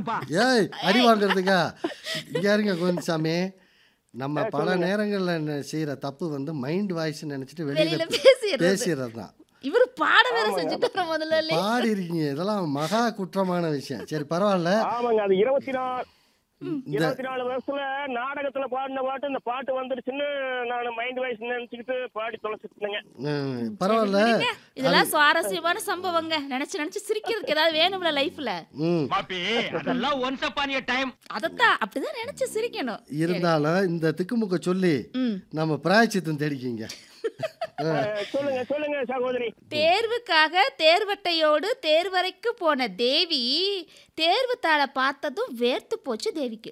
வாங்கிக்கப்பா ஏய் அடி வாங்குறதுக்கா இங்க இருங்க கோவிந்தசாமி நம்ம பல நேரங்கள்ல செய்யற தப்பு வந்து மைண்ட் வாய்ஸ் நினைச்சிட்டு வெளியில வெளியில பேசிடுறது பேசிடுறது தான் இவரு பாட வேற செஞ்சுட்டு முதல்ல பாடி இருக்கீங்க இதெல்லாம் மகா குற்றமான விஷயம் சரி பரவாயில்ல ஆமாங்க அது இருபத்தி நாலு இருபத்தி நாலு வருஷத்துல நாடகத்துல பாடின பாட்டு இந்த பாட்டு வந்துருச்சுன்னு நான் மைண்ட் வாய்ஸ் நினைச்சுக்கிட்டு பாடி தொலைச்சிட்டுங்க ம், பரவாயில்ல இதெல்லாம் சுவாரஸ்யமான சம்பவங்க நினைச்சு நினைச்சு சிரிக்கிறதுக்கு ஏதாவது வேணும்ல லைஃப்ல ம் பாப்பி அதெல்லாம் ஒன்ஸ் அப்பான் டைம் அதத்தான் அப்படிதான் நினைச்சு சிரிக்கணும் இருந்தாலும் இந்த திக்குமுக்க சொல்லி ம். நம்ம பிராய்ச்சித்தம் தேடிக்கிங்க அஹ், சொல்லுங்க சொல்லுங்க சகோதரி தேர்வுக்காக தேர்வட்டையோடு தேர்வறைக்கு போன தேவி தேர்வு தாளை பார்த்ததும் வேர்த்து போச்சு தேவிக்கு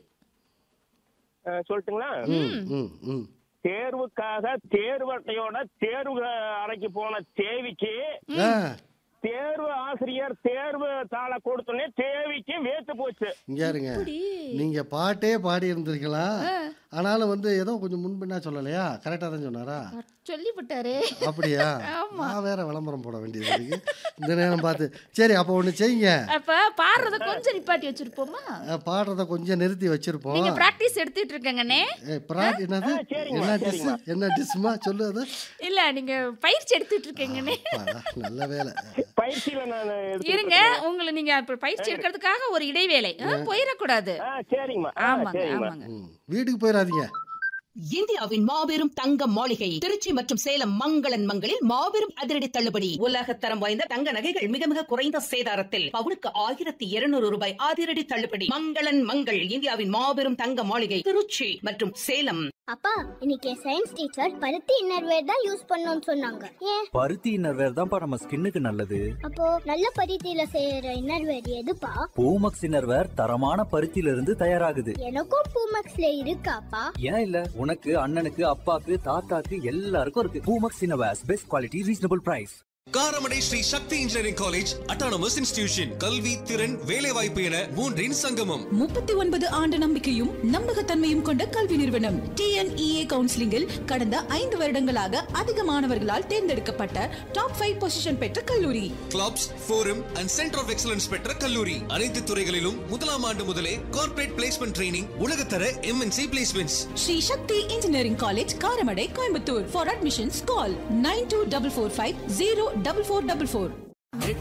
அஹ், சொல்லட்டுங்களா ம் ம் ம் தேர்வுக்காக தேர்வு அட்டையோட தேர்வு அறைக்கு போன தேவிக்கு ஆ தேர்வு ஆசிரியர் தேர்வு தாளை கொடுத்தோடனே தேவிக்கு வேத்து போச்சு இங்க இருங்க அப்படி? நீங்க பாட்டே பாடி இருந்திருக்கலாம் ஆனாலும் வந்து ஏதோ கொஞ்சம் முன்பின்னா சொல்லலையா கரெக்டா தான் சொன்னாரா சொல்லி விட்டாரு அப்படியா நான் வேற விளம்பரம் போட வேண்டியது இருக்கு இந்த நேரம் பார்த்து சரி அப்போ ஒண்ணு செய்யுங்க அப்ப பாடுறத கொஞ்சம் நிப்பாட்டி வச்சிருப்போமா அஹ், பாடுறத கொஞ்சம் நிறுத்தி வச்சிருப்போம் நீங்க பிராக்டிஸ் எடுத்துட்டு இருக்கங்கண்ணே ஏய், பிராட் என்னது சரிங்கம்மா, என்ன டிஸ் என்ன டிஸ்மா சொல்லு அது இல்ல நீங்க பயிற்சி எடுத்துட்டு இருக்கீங்கண்ணே அப்பாடா, நல்ல வேலை பயிற்சியில நான் எடுத்துக்கிட்டு இருங்க உங்களை நீங்க இப்ப பயிற்சி எடுக்கிறதுக்காக ஒரு இடைவேளை ஆ, போயிடக்கூடாது ஆ, சரிங்கம்மா ஆ, ஆமாங்க சரிங்கம்மா ஆமாங்க ம், வீட்டுக்கு போயிடாதீங்க இந்தியாவின் மாபெரும் தங்க மாளிகை திருச்சி மற்றும் சேலம் மங்களன் மங்களில் மாபெரும் அதிரடி தள்ளுபடி உலகத்தரம் வாய்ந்த தங்க நகைகள் மிக மிக குறைந்த சேதாரத்தில் பவுனுக்கு ஆயிரத்தி இருநூறு ரூபாய் அதிரடி தள்ளுபடி மங்களன் மங்கள் இந்தியாவின் மாபெரும் தங்க மாளிகை திருச்சி மற்றும் சேலம் அப்பா இன்னைக்கு சயின்ஸ் டீச்சர் பருத்தி இன்னர்வேர் தான் யூஸ் பண்ணணும்னு சொன்னாங்க ஏன் பருத்தி இன்னர்வேர் தான்ப்பா நம்ம ஸ்கின்னுக்கு நல்லது அப்போ நல்ல பருத்தியில செய்யற இன்னர்வேர் எதுப்பா பூமக்ஸ் இன்னர்வேர் தரமான பருத்தியில இருந்து தயாராகுது எனக்கும் பூமக்ஸ்ல இருக்காப்பா ஏன் இல்ல உனக்கு அண்ணனுக்கு அப்பாக்கு தாத்தாக்கு எல்லாருக்கும் இருக்கு Poomex innerwears best quality reasonable price Karamadai Shri Sakthi engineering college autonomous institution கல்வி திறன் வேலைவாய்ப்பு என மூன்றின் சங்கமம் முப்பத்தி ஒன்பது ஆண்டு நம்பிக்கையும் நம்பகத்தன்மையும் கொண்ட கல்வி நிறுவனம் டிஎன்இஏ கவுன்சிலிங்கில் கடந்த ஐந்து வருடங்களாக அதிக மாணவர்களால் தேர்ந்தெடுக்கப்பட்ட டாப் ஃபைவ் பொசிஷன் பெற்ற கல்லூரி clubs forum and centre of excellence பெற்ற கல்லூரி அனைத்து துறைகளிலும் முதலாம் ஆண்டு முதலே கார்ப்பரேட் பிளேஸ்மெண்ட் ட்ரைனிங் உலகத்தர MNC placements Shri Sakthi engineering college Karamadai Coimbatore for admissions call nine two double four five zero double four double four